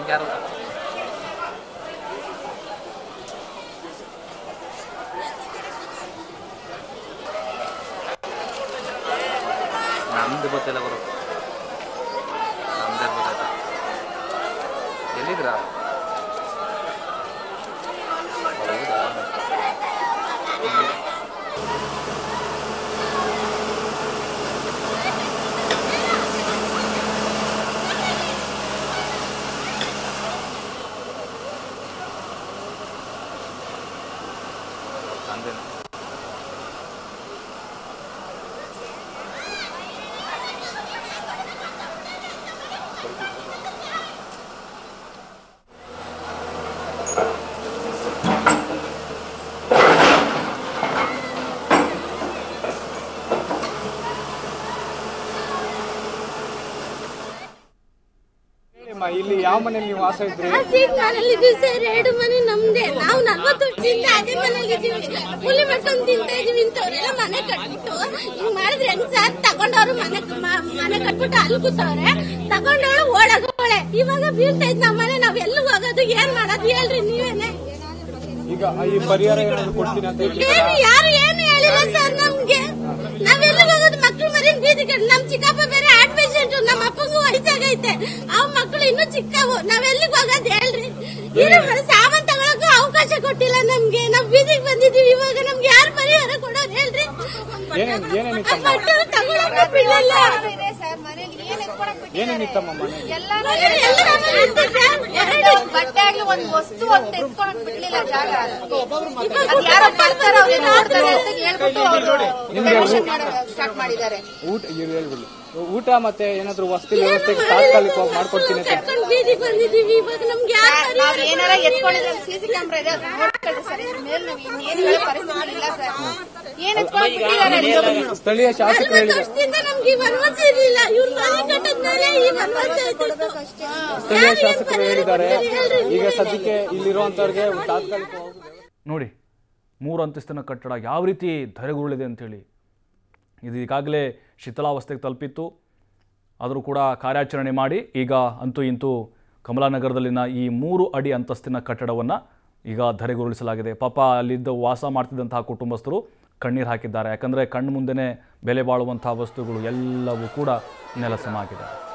ನಮ್ಗೆ ಯಾರು ನಮ್ದು ಗೊತ್ತಿಲ್ಲ ಗುರು ನಮ್ದೇ ಗೊತ್ತಾಯ್ತಾ ಎಲ್ಲಿದ್ರಾ ಹೌದಾ ನಂದೇನು ಹೇಳಿಮ್ಮ, ಇಲ್ಲಿ ಯಾವ ಮನೇಲಿ ನೀವು ವಾಸ ಇದ್ರಿ ಹಸಿರು ಮನೇಲಿದ್ದೀವಿ ಸರ್ ಎರಡು ಮನೆ ನಮ್ದೇ ನಾವು ನಲ್ವತ್ತು ವರ್ಷದಿಂದ ಅದೇ ಮನೇಲಿದ್ದೀವಿ ಕೂಲಿ ಮಾಡ್ಕೊಂಡು ತಿಂತಾ ಇದೀವಿ ಇಂಥವ್ರೆಲ್ಲ ಮನೆ ಕಟ್ಬಿಟ್ಟು ಹಿಂಗ್ ಮಾಡಿದ್ರೆ ಹೆಂಗ್ ಸರ್ ತಗೊಂಡವ್ರು ಮನೆ ಮ- ಮನೆ ಕಟ್ಬಿಟ್ಟು ಅಲ್ಲಿ ಕೂತವ್ರೆ ತಗೊಂಡವಳು ಓಡಾಗೋಳೆ ಇವಾಗ ಬೀಳ್ತಾ ಇದ್ ನಮ್ಮ ಮನೆ ನಾವ್ ಎಲ್ಲಿಗೆ ಹೋಗೋದು ಏನ್ ಮಾಡೋದು ಹೇಳ್ರಿ ನೀವೇನೆ ಈಗ ಈ ಪರಿಹಾರ ಏನಾದ್ರು ಕೊಡ್ತೀನಿ ಅಂತ ಹೇಳಿ ಏನು ಯಾರು ಏನು ಹೇಳಿಲ್ಲ ಸರ್ ನಮ್ಗೆ ನಾವ್ ಎಲ್ಲಿಗೆ ಹೋಗೋದು ಮಕ್ಳು ಮರಿ ಬೀದಿ ಕಡೆ ನಮ್ ಚಿಕ್ಕಪ್ಪ ಬೇರೆ ಹಾರ್ಟ್ ಪೇಷಂಟ್ ನಮ್ಮ ಅಪ್ಪಂಗೂ ವಯಸ್ಸಾಗೈತೆ ಅವ್ ಮಕ್ಳು ಇನ್ನೂ ಚಿಕ್ಕವು ನಾವ್ ಎಲ್ಲಿಗೆ ಹೋಗೋದು ಹೇಳ್ರಿ ಇರೋ ಮನೆ ಸಾಮಾನ್ ತಗೊಳಕ್ಕೂ ಅವಕಾಶ ಕೊಟ್ಟಿಲ್ಲ ನಮ್ಗೆ ನಾವ್ ಬೀದಿಗೆ ಬಂದಿದೀವಿ ಇವಾಗ ನಮ್ಗೆ ಯಾರು ಪರಿಹಾರ ಕೊಡೋರು ಹೇಳ್ರಿ ಏನೇನ್ ಏನೇನಿತ್ತಮ್ಮ ಆ ಬಟ್ಟೆ ತಗೊಳಕ್ಕೂ ಬಿಡಲ್ಲ ಏನೇನಿತ್ತಮ್ಮ ಮನೆ ಎಲ್ಲ ಸಾಮಾನು ಇತ್ತು ಸರ್. ಎರಡು ಬಟ್ಟೆ ಆಗ್ಲಿ ಒಂದ್ ವಸ್ತು ಅಂತ ಎತ್ಕೊಳಕ್ ಬಿಡ್ಲಿಲ್ಲ ಜಾಗ ಅದ್ ಯಾರೋ ಬರ್ತಾರ ಅವ್ರು ನೋಡ್ತಾರೆ ಅಂತ ಹೇಳ್ಬಿಟ್ಟು ಅವರು ಸ್ಟಾರ್ಟ್ ಮಾಡಿದ್ದಾರೆ ಊಟ ಇವ್ರು ಹೇಳ್ಬಿಡಿ ಊಟ ಮತ್ತೆ ಏನಾದ್ರು ವಸತಿ ವ್ಯವಸ್ಥೆ ತಾತ್ಕಾಲಿಕವಾಗಿ ಮಾಡ್ಕೊಡ್ತೀನಿ ಅಂತ ಕಟ್ಕೊಂಡು ಬೀದಿಗೆ ಬಂದಿದೀವಿ ಇವಾಗ ನಮ್ಗೆ ಯಾರು ನಾವ್ ಪರಿಹಾರ ಏನಾರ ಎತ್ಕೊಂಡಿದ್ರೆ ಸಿಸಿ ಕ್ಯಾಮ್ರಾ ಇದೆ ಅದ್ ನೋಡ್ಕೊಳ್ರಿ ಸರ್ ಇದ್ರ ಮೇಲೆ ನಾವ್ ಇನ್ನೇನ್ ಹೇಳೋ ಪರಿಸ್ಥಿತಿ ಇಲ್ಲ ಸರ್ ಏನ್ ಎತ್ಕೊಳಕ್ ಬಿಟ್ಟಿದ್ದಾರೆ ಸ್ಥಳೀಯ ಶಾಸಕರು ನಲ್ವತ್ತು ಹೇಳಿದ್ದಾರೆ ವರ್ಷದಿಂದ ನಮ್ಗೆ ಈ ವನವಾಸ ಇರ್ಲಿಲ್ಲ ಇವ್ರು ಮನೆ ಕಟ್ಟದ್ಮೇಲೆ ಈ ವನವಾಸ ಆಯ್ತಿತ್ತು ಸ್ಥಳೀಯ ಶಾಸಕರು ಹೇಳಿದ್ದಾರೆ ಈಗ ಸದ್ಯಕ್ಕೆ ಇಲ್ಲಿರುವಂತವ್ರಿಗೆ ತಾತ್ಕಾಲಿಕವಾಗಿ ನೋಡಿ ಮೂರು ಅಂತಸ್ತಿನ ಕಟ್ಟಡ ಯಾವ ರೀತಿ ಧರೆಗುರುಳಿದೆ ಅಂಥೇಳಿ ಇದು ಈಗಾಗಲೇ ಶಿಥಿಲಾವಸ್ಥೆಗೆ ತಲುಪಿತ್ತು ಆದರೂ ಕೂಡ ಕಾರ್ಯಾಚರಣೆ ಮಾಡಿ ಈಗ ಅಂತೂ ಇಂತೂ ಕಮಲಾನಗರದಲ್ಲಿನ ಈ ಮೂರು ಅಡಿ ಅಂತಸ್ತಿನ ಕಟ್ಟಡವನ್ನು ಈಗ ಧರೆಗುರುಳಿಸಲಾಗಿದೆ ಪಾಪ ಅಲ್ಲಿದ್ದ ವಾಸ ಮಾಡ್ತಿದ್ದಂತಹ ಕುಟುಂಬಸ್ಥರು ಕಣ್ಣೀರು ಹಾಕಿದ್ದಾರೆ ಯಾಕಂದರೆ ಕಣ್ಣು ಮುಂದೆನೇ ಬೆಲೆ ಬಾಳುವಂತಹ ವಸ್ತುಗಳು ಎಲ್ಲವೂ ಕೂಡ ನೆಲಸಮ ಆಗಿದೆ